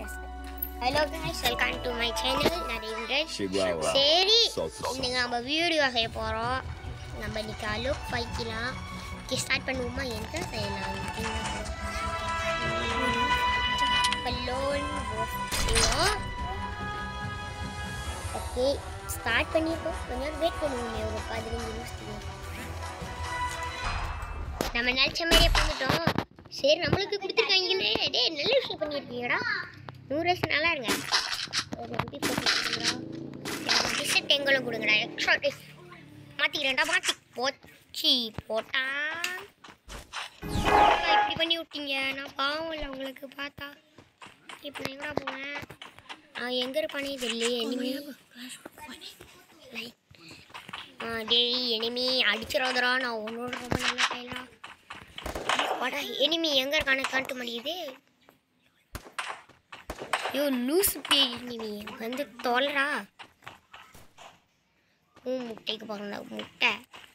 Hello guys welcome to my channel நான் interest Chihuahua. சரி Salsa sauce. இன்னைக்கு நம்ம வீடியோ செய்ய போகிறோம் நம்ம இன்னைக்கு அலோக் வைக்கலாம் ஓகே ஸ்டார்ட் பண்ணுவோமா எந்த செய்யலாம் பலோன் செய்வோம் ஓகே ஸ்டார்ட் பண்ணியிருக்கோம் கொஞ்ச நேரம் வெயிட் பண்ணுவோம் ஒரு பதினஞ்சு நிமிஷத்துக்கு நம்ம நினச்ச மாதிரியே பண்ணிட்டோம் சரி நம்மளுக்கு கொடுத்துருக்காங்களே டேய் நல்ல விஷயம் பண்ணியிருக்கீங்கடா நூறு வருஷம் நல்லா இருங்க ஒரு நம்பி போட்டுருக்கீங்களா டிஷர்ட் எங்களும் கொடுங்கடா எக்ஸ்ட்ரா டிஷ் மாற்றிக்கிறேன்டா மாற்றி போச்சு போட்டா என்னடா இப்படி பண்ணி விட்டீங்க நான் பாவம் இல்லை உங்களுக்கு பார்த்தா இப்போ நான் எங்கடா போவேன் அவன் எங்கே இருப்பானே தெரியலையே எனிமி ஆ டேய் எனிமி அடிச்சிடாதடா நான் உன்னோட ரொம்ப நல்ல கையிலா வாடா எனிமி எங்கே இருக்கானு காட்ட மாட்டேங்குது ஐயோ லூஸ் எனிமி வந்து தோலரா உன் முட்டைக்கு பாருங்க முட்டை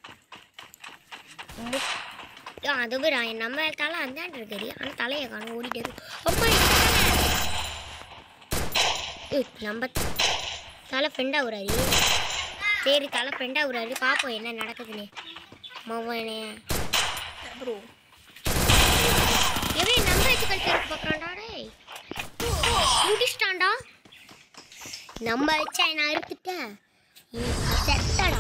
முட்- ஆ, அது பேர் நம்ம தலை அந்தாண்டு இருக்குது ஆனால் தலையை காணும் ஓடிட்டு இருக்கு அப்பா என் தலை. ஏய், நம்ம தலை ஃப்ரெண்டாக வராரு சரி தலை ஃப்ரெண்டாக வராரு பார்ப்போம் என்ன நடக்குதுன்னு மவனே ப்ரோ எவன் நம்ம வச்சு கழிச்சு பார்க்குறான்டா டேய் முடிச்சிட்டான்டா நம்ம வச்சா நான் அறுத்துட்டேன் நீ செத்தடா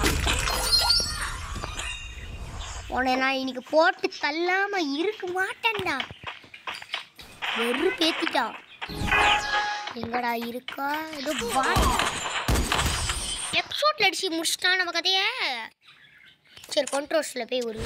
உன்னை நான் இன்னைக்கு போட்டு தள்ளாம இருக்க மாட்டேன்டா வெறு பேத்திட்டா எங்கடா இருக்கா ஏதோ எபிசோட்ல அடிச்சு முடிச்சிட்டான் நம்ம கதைய சரி கொண்ட்ரோஸ்ல போய் ஒரு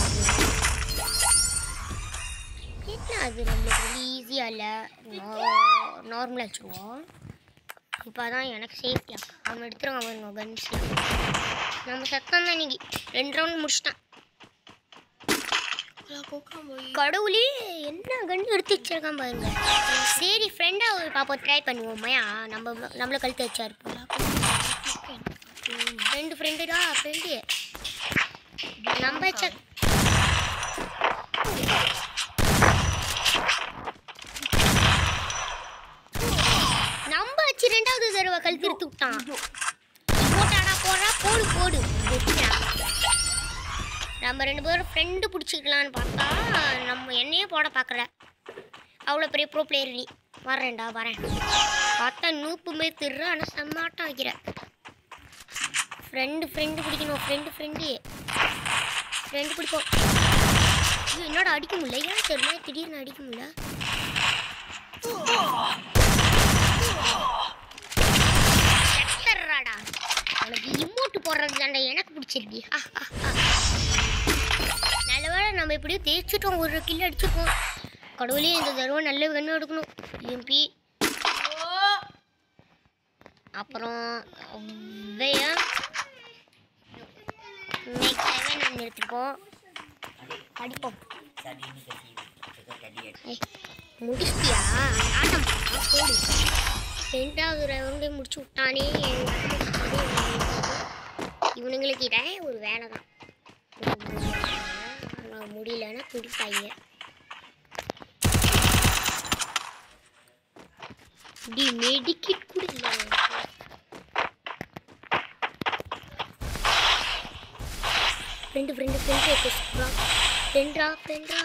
என்ன அது நம்மளுக்கு வந்து ஈஸியாக இல்லை நார்மலாக வச்சுருவோம் இப்போ தான் எனக்கு சேஃப்டியா அவன் எடுத்துருவான் பாருங்க கன்ஸ் நம்ம சத்தம் தான் இன்னைக்கு ரெண்டு ரவுண்ட் முடிச்சிட்டான் கடவுளே என்ன கண்டு எடுத்து வச்சிருக்கான் பாருங்க சரி ஃப்ரெண்டாக பாப்போம் ட்ரை பண்ணுவோம்மையா நம்ம நம்மள கழுத்து வச்சா இருப்போம் ஃப்ரெண்டு ஃப்ரெண்டுடா ஃப்ரெண்டு நம்ம வச்ச நம்ம வச்சு ரெண்டாவது தடவை கல் திருத்து விட்டான் போட்டாடா போடா போடு போடு வெட்டியா. நம்ம ரெண்டு பேரும் ஃப்ரெண்டு பிடிச்சிக்கலான்னு பார்த்தா நம்ம என்னையே போட பார்க்கல அவ்வளோ பெரிய ப்ரோ பிளேயர் நீ வரேன்டா வரேன் பார்த்தா நூப்பு மாரி திருற ஆனால் செம்மாட்டம் வைக்கிறேன் ஃப்ரெண்டு ஃப்ரெண்டு பிடிக்கணும் ஃப்ரெண்டு ஃப்ரெண்டு ஃப்ரெண்டு பிடிப்போம் ஐயோ, என்னடா அடிக்க முடியல ஏன் தெரியல திடீர்னு அடிக்க முடியல செத்தர்றாடா உனக்கு இமோட்டு போடுறது தாண்டா எனக்கு பிடிச்சிருக்கு நல்லவேளை நம்ம எப்படியோ தேய்ச்சிட்டோம் ஒரு கில் அடிச்சிருக்கோம் கடவுளே இந்த தடவை நல்ல கண்ணு எடுக்கணும் எம்பி அப்புறம் வெய்யா நெக்ஸ்ட் செவன் ஒன்று எடுத்துருக்கோம் அடிப்போம் ஏய், முடிச்சிட்டியா ஆட்டம் போடா, போடு ரெண்டாவது ரவுண்டே முடிச்சு விட்டானே இவனுங்களுக்கு இதே ஒரு வேலை தான் ஆனால் முடியலன்னா துடிப்பாங்க டி மெடிக்கிட் கூட இல்லை ஃப்ரெண்டு ஃப்ரெண்டு ஃப்ரெண்டு ஃப்ரெண்ட்ரா ஃப்ரெண்ட்ரா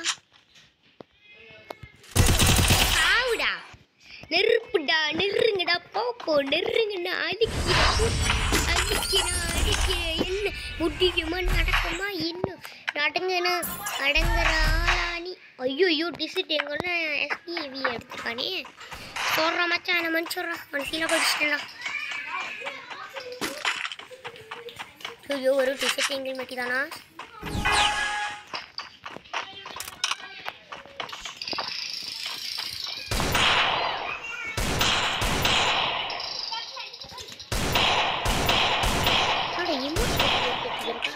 சாவுடா நெருப்புடா நெருங்குடா போப்போ நெருங்குடா அடிக்கிறா அடிக்கிறா அடிக்கிற என்ன முடியுமா நடக்குமா இன்னும் நடங்கண்ணா அடங்குற ஆளானி ஐயோ ஐயோ டிசிட் எங்கன்னா எஸ்டிவி எடுத்துக்கானே சொல்கிறான் மச்சான் என்ன மன்னிச்சுட்றான் அவன் கீழே படிச்சுட்டான் ஐயோ ஒரு டிஷர்ட் எங்கே மட்டிதானா அட, emote போட்டு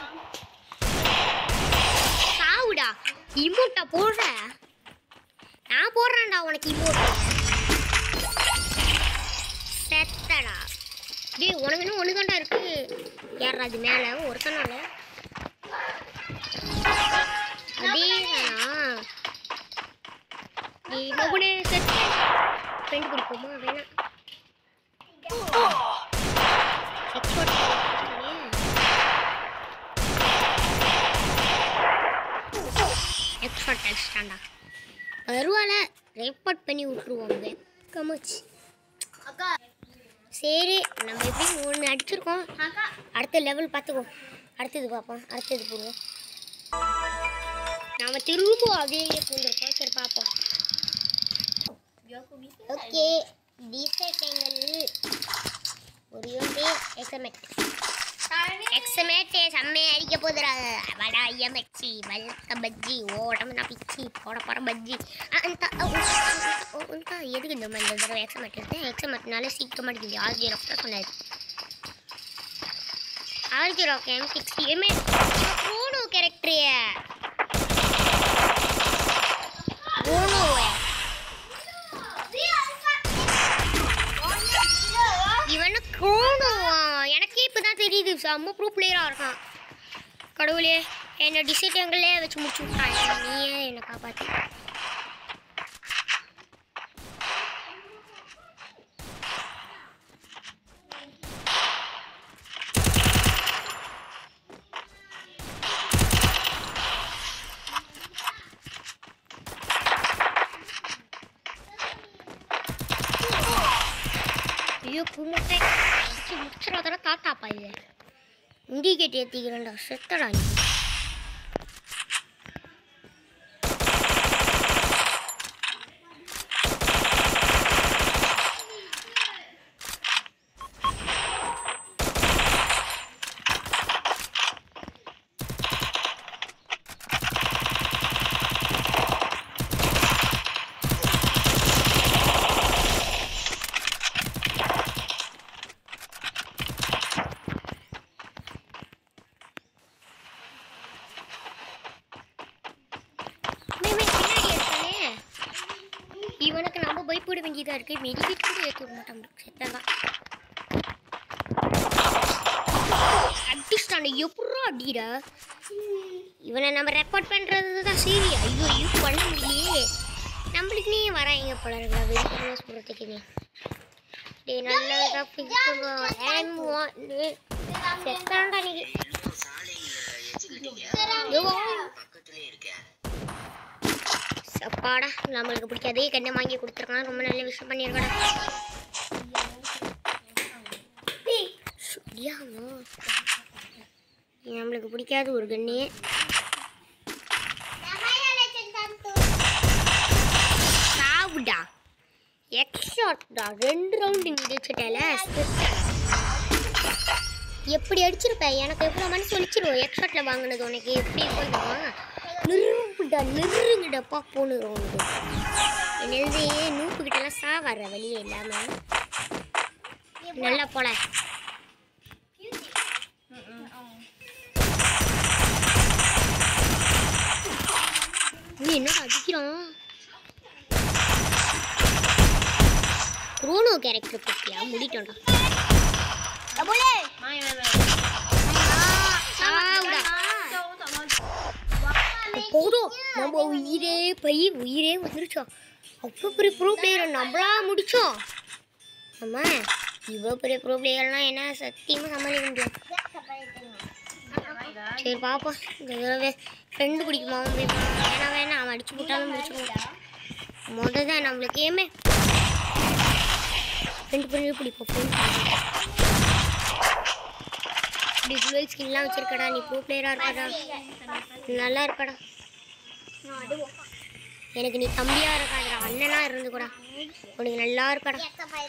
சாவுடா இமோட்டா போடுற நான் போடுறேன்டா உனக்கு இமோட் செத்தடா டேய் உனக்கு இன்னும் ஒன்று தாண்டா இருக்கு யாரா அது மேலே ஒருத்தனால அதேதானா டேய் மகுனே செத்த ஃப்ரெண்டு பிடிப்போமா வேணாம் எக்ஸ்போர்ட் எக்ஸ்போர்ட் அடிச்சிட்டாண்டா வருவால ரெக்கார்ட் பண்ணி விட்டுருவோம் கமச்சு அக்கா சரி நம்ம எப்படி ஒன்று அடிச்சிருக்கோம் அக்கா அடுத்த லெவல் பார்த்துக்கோ அடுத்தது பார்ப்போம் அடுத்தது போடுவோம் நாம திரும்பவும் அதே பூந்திருக்கோம் சரி பார்ப்போம் ஓகே டிசைட்டங்கள் ஒரு யூனிட் எக்ஸமெட் எக்ஸமேட்டே செம்மையை அடிக்க போதுடா வடா ஐயமச்சி வல்க பஜ்ஜி ஓடம்னா பிச்சி போட போகிற பஜ்ஜி ஆ, இந்த ஓ, ஓ, இந்த எதுக்கு இந்த மாதிரி இந்த தடவை எக்ஸமெட் எடுத்தேன் எக்ஸமெட்னால சீக்கிரமாக அடிக்குது ஆர்ஜி ராக் தான் சொன்னார் ஆர்ஜி ராக் எம் சிக்ஸ்டி எம்ஏ ஓனோ கேரக்டரு ஓனோவே இவனு கோணுவா எனக்கே இப்பதான் தெரியுது செம்ம ப்ரூ பிளேயராக இருக்கான் கடவுளே என்னை டிசைட்டங்களே வச்சு முடிச்சு விட்டான் நீயே என்னை காப்பாற்றி ஐயோ பூமுட்டை அடிச்சு முடிச்சிடாதடா தாத்தாப்பா இது இண்டிகேட் ஏற்றிக்கிறேன்டா செத்தடா நீ மே, மே, பின்னாடி இருக்கானே. இவனுக்கு நம்ம பயப்பட வேண்டியதா இருக்கு மெடிக்கெட் கூட ஏற்ற விட மாட்டான் செத்ததான் அடிச்சிட்டானே எப்படா அடிக்கிற இவனை நம்ம ரெக்கார்ட் பண்றது தான் சரி ஐயோ ஐயோ பண்ண முடியலையே நம்மளுக்கு நீ வராங்க போல இருக்கா வெளியே சொல்றதுக்கு நீ டேய் நல்லா செத்தான்டா நீ அப்பாடா நம்மளுக்கு பிடிக்காதே கண்ணை வாங்கி கொடுத்துருக்கான் ரொம்ப நல்ல விஷயம் பண்ணியிருக்கடா சொல்லியாமா நம்மளுக்கு பிடிக்காத ஒரு கண்ணே சாவுடா எக்ஸாட்டா ரெண்டு ரவுண்டு நிகழ்ச்சிட்டால எப்படி அடிச்சிருப்ப எனக்கு எவ்வளோ மனசு ஒழிச்சிரும் எக்ஸாட்டில் வாங்கினது உனக்கு எப்படி போயிடுமா நிறுவுடா நிறுங்குடா பாப்போன்னு உனக்கு என்னது நூப்புக்கிட்டலாம் சாவார வழியே இல்லாமல் நல்லா போல நீ என்ன அடிக்கிறான் குரோனோ கேரக்டர் பத்தியா முடிட்டோம்டா சாவுடா போதும் நம்ம உயிரே பை உயிரே வந்துருச்சோம் அவ்வளோ பெரிய ப்ரோ பிளேயர் நம்மளா முடிச்சோம் ஆமா இவ்வளோ பெரிய ப்ரோ பிளேயர்லாம் என்ன சத்தியமாக சமாளிக்க முடியாது சரி பாப்போம் இந்த தடவை ஃப்ரெண்டு பிடிக்குமா முடியுமா வேணாம் வேணாம் அவன் அடிச்சு போட்டாலும் முடிச்சுக்குவோம் முதல் தான் நம்மளுக்கு ஏமே ஃப்ரெண்டு ஃப்ரெண்டு பிடிப்போம் ஃப்ரெண்டு இப்படி ஃபுல் ஸ்கின்லாம் வச்சிருக்கடா நீ ப்ரோ பிளேயராக இருக்கடா நல்லா இருக்கடா எனக்கு நீ தம்பியா இருக்காதடா அண்ணனா இருந்து கூட உனக்கு நல்லா இருக்கடா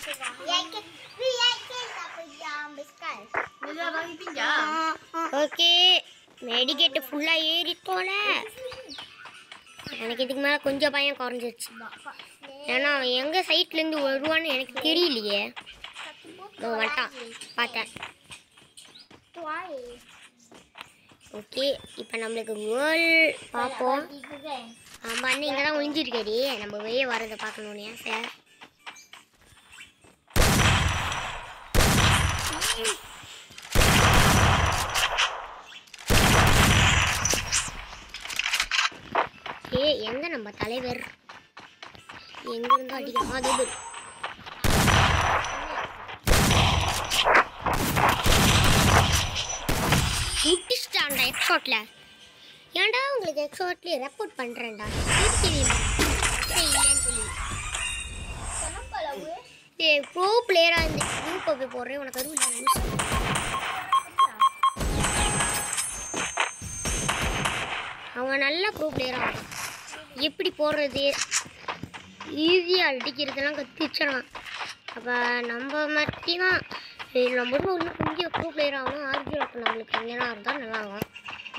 ஓகே மெடிக்கேட்டு ஃபுல்லாக ஏறிட்டோல எனக்கு இதுக்கு மேலே கொஞ்சம் பயம் குறைஞ்சிருச்சு ஏன்னா அவன் எங்கே சைட்லேருந்து வருவான்னு எனக்கு தெரியலையே இதோ வந்துட்டான் பார்த்தேன் ஓகே இப்போ நம்மளுக்கு வேர்ல் பார்ப்போம் ஆமாம் அண்ணன் இங்கே தான் ஒளிஞ்சிருக்கடி நம்ம வெளியே வரதை பார்க்கணுன்னு சார் ஏ எங்க நம்ம தலைவர் எங்க இருந்து அடிக்கிறோம் அது இது. முடிச்சிட்டான்டா எக்ஸாட்டில் ஏன்டா உங்களுக்கு எக்ஸாட்லேயே ரெப்போர்ட் பண்ணுறேன்டா தெரியுமா இல்லைன்னு சொல்லி ஏ ப்ரோ பிளேயராக இருந்து குரூப்பை போய் போடுறேன் உனக்கு அதுவும் இல்லை லூசு. அவன் நல்ல ப்ரோ பிளேயராக எப்படி போடுறது ஈஸியாக அடிக்கிறதுலாம் கற்று வச்சிடலாம் அப்போ நம்ம மட்டி தான் சரி நம்மளும் இன்னும் கொஞ்சம் ப்ரோ பிளேயர் ஆகணும் ஆர்ஜி அப்போ நம்மளுக்கு அங்கேனா இருந்தால் நல்லா இருக்கும்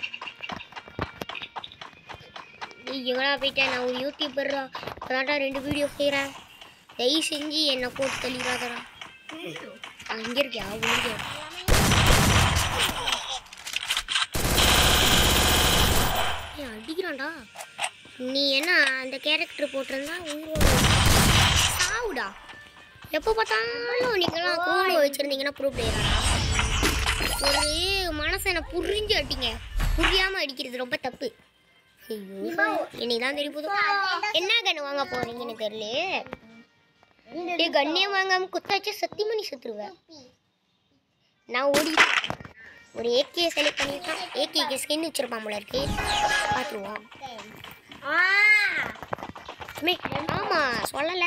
நீ எங்கடா போயிட்டேன் நான் ஒரு யூடியூபர்ரா இப்போதான்டா ரெண்டு வீடியோ செய்கிறேன் தயவு செஞ்சு என்னை போட்டு தள்ளிடாதடா அங்கே இருக்கியா அவங்க ஏய், அடிக்கிறான்டா நீ என்ன அந்த கேரக்டர் போட்டிருந்தா உயிரோட சாவுடா எப்போ பார்த்தாலும் நீங்களாம் கோடு வச்சுருந்தீங்கன்னா ப்ரூவ் பிளேயராடா ஒரு மனசை என்ன புரிஞ்சு அடிங்க புரியாமல் அடிக்கிறது ரொம்ப தப்பு ஐயோ இன்னைக்கு தான் தெரிய போதும் என்ன கன்று வாங்க போறீங்கன்னு தெரியல ஏய் கண்ணே வாங்காம குத்தாச்சு சத்தியமணி செத்துருவேன் நான் ஓடி ஒரு ஏகே செலக்ட் பண்ணிட்டான் ஏகேக்கு ஸ்கின் வச்சிருப்பான் போல இருக்கு பார்த்துருவோம் மே ஆமா சொல்லல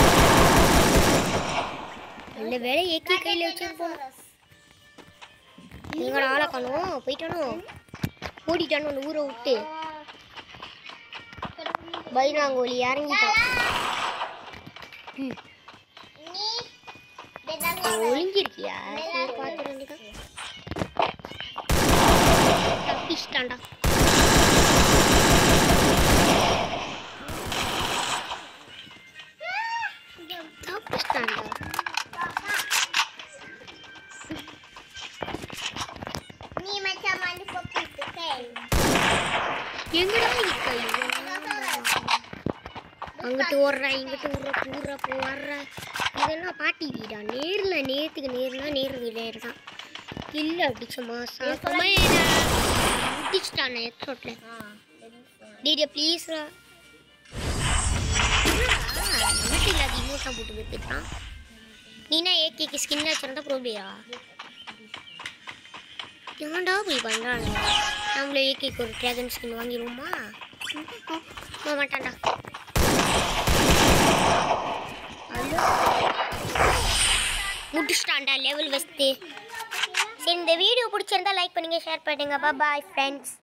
நல்ல வேலை ஏகே கையில் வச்சிருப்போம் நீங்கள ஆளை காணும் போயிட்டானோ ஓடிட்டானோ அந்த ஊரை விட்டு பைனாங்கோலி இறங்கிட்டான் ம். ஒளிஞ்சிருக்கியா சரி பார்த்து வேண்டியதான் தப்பிச்சிட்டான்டா தப்பிச்சிட்டான்டா எங்கடா இருக்க இவன்? அங்கிட்டு ஓடுற இங்கிட்டு ஊர்ற பூர்ற போடுற இதெல்லாம் பாட்டி வீடா நேரில் நேரத்துக்கு நேர்னா நேர் நேர் தான் இல்லை அடிச்சமா சாக்கமா முடிச்சிட்டானே எக்ஸோட்டில் டிடியா ப்ளீஸ்ரா நமக்கு இல்லாத இமோட்டாக போட்டு வித்துட்டான் நீனா ஏகேக்கு ஸ்கின் வச்சிருந்தா ப்ரோபியா ஏன்டா போய் பண்ணுறாங்க நம்மள ஏகேக்கு ஒரு ட்ராகன் ஸ்கின் வாங்கிடுவோமா போக மாட்டான்டா முடிச்சிட்டான்டா லெவல் வச்சு சரி இந்த வீடியோ பிடிச்சிருந்தா லைக் பண்ணுங்க ஷேர் பண்ணுங்க பாய் ஃப்ரெண்ட்ஸ்